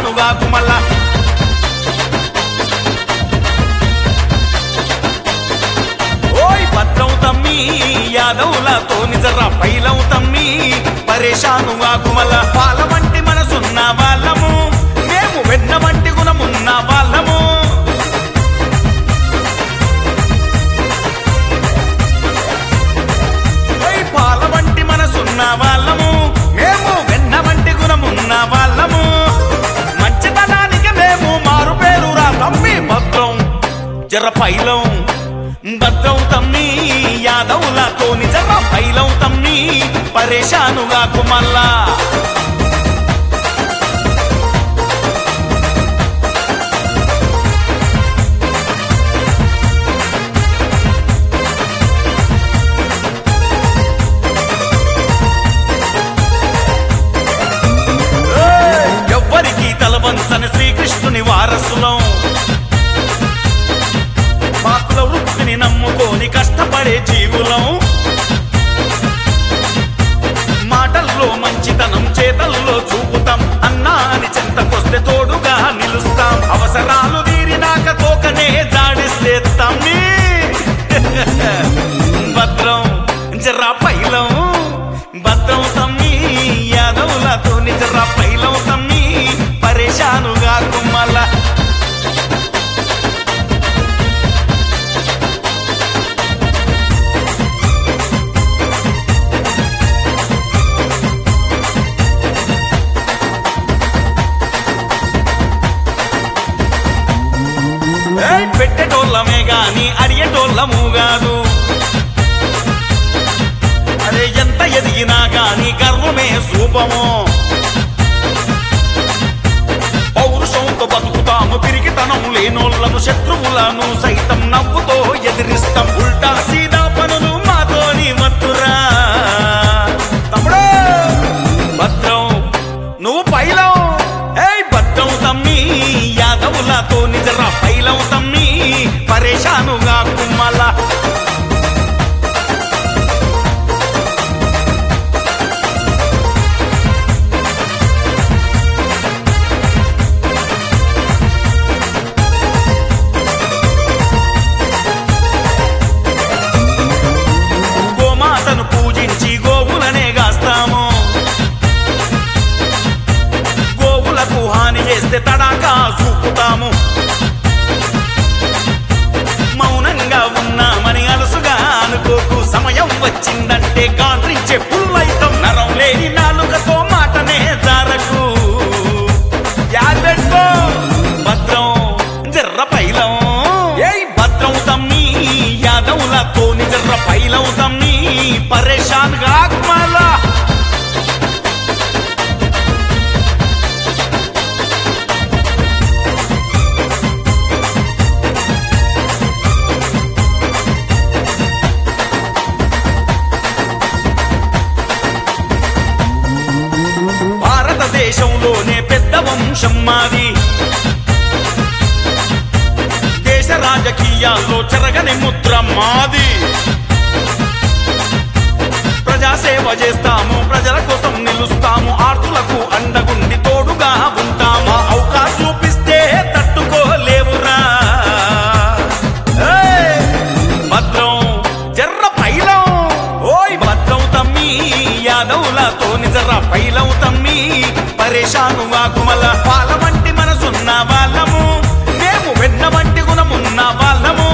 పరేషానుగా కుమల్లా ఓయ్ భద్రం తమ్మి యాదవులతో నిజరా పైలం తమ్మి పరేషానుగా కుమల పాల వంటి మనసున్న వాళ్ళము మేము వెన్న వంటి గుణమున్న వాళ్ళము ఓయ్ పాల వంటి మనసున్న వాళ్ళము మేము వెన్న వంటి గుణమున్న వాళ్ళము మంచితనానికి మేము మారు పేరురా తమ్మి భద్రం జర పైలం భద్రం తమ్మి యాదవులతోని జర పైలం తమ్మి పరేషానుగా కుమల్లా ఏయ్! ఎవ్వరికీ తలవంచని శ్రీకృష్ణుని వారసులం పాకుల వృత్తిని నమ్ముకొని కష్టపడే జీవులం మాటల్లో మంచితనం చేతల్లో చూపుతాం అన్నా అని చెంతకొస్తే తోడుగా నిలుస్తాం అవసరాలు తీరినాక తోకనే జాడిస్తే తమ్మి భద్రం జరా పైలం భద్రం తమ్మి యాదవులతో జరా పైలం తమ్మి పరేషానుగా కుమ్మల ఏయ్, పెట్టేటోళ్ళమే గాని అడిగేటోళ్ళము కాదు అరే ఎంత ఎదిగినా గాని గర్వమే సూపము పౌరుషంతో బతుకుతాము పిరిగితనం లేనోళ్ళము శత్రువులను సైతం నవ్వుతో ఎదిరిస్తాం ఉల్టా సీదా పనులు మాతోని మత్తురా తమ్ముడు భద్రం నువ్వు పైలం ఏయ్ భద్రం తమ్మి యాదవులతో నిజరా పైలం తమ్మి పరేషానుగా కుమ్మల గోమాతను పూజించి గోవులనే గాస్తాము గోవులకు హాని చేస్తే తడాకా చూపుతాము మౌనంగా ఉన్నామని అలసుగా అనుకోకు సమయం వచ్చిందంటే గాండ్రించే పుల్లైతం నరం లేని నాలుకతో మాటనే జారకు యాదెట్టుకో భద్రం జర్ర పైలం ఏయ్ భద్రం తమ్మి యాదవులతో జర్ర పైలం తమ్మి పరేషాన్ గాక్మలా భారతదేశంలోనే పెద్ద వంశం మాది దేశ రాజకీయాల్లో చెరగని ముద్ర మాది ప్రజాసేవ చేస్తాము ప్రజల కోసం నిలుస్తాము ఆర్తులకు అండగుండి తోడుగా ఉంటాము అవకాశం చూపిస్తే తట్టుకోలేవురా ఏయ్! భద్రం జర్ర పైలం ఓయ్ భద్రం తమ్మి యాదవులతో నిజర పైలం తమ్మి పరేషానుగా కుమల పాల వంటి మనసున్న వాళ్ళము మేము వెన్న వంటి గుణమున్న వాళ్ళము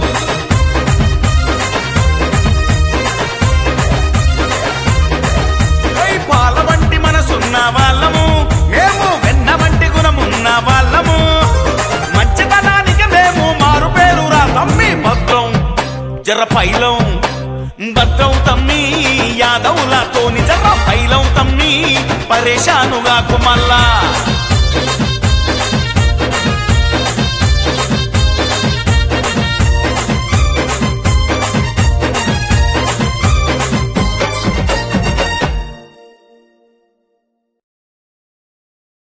ఏయ్ పాల వంటి మనసున్న వాళ్ళము మేము వెన్న వంటి గుణమున్న వాళ్ళము మంచితనానికి మేము మారు పేరురా తమ్మి భద్రం జర పైలం భద్రం తమ్మి యాదవులతోని జర పైలం తమ్మి పరేషానుగా కుమల్లా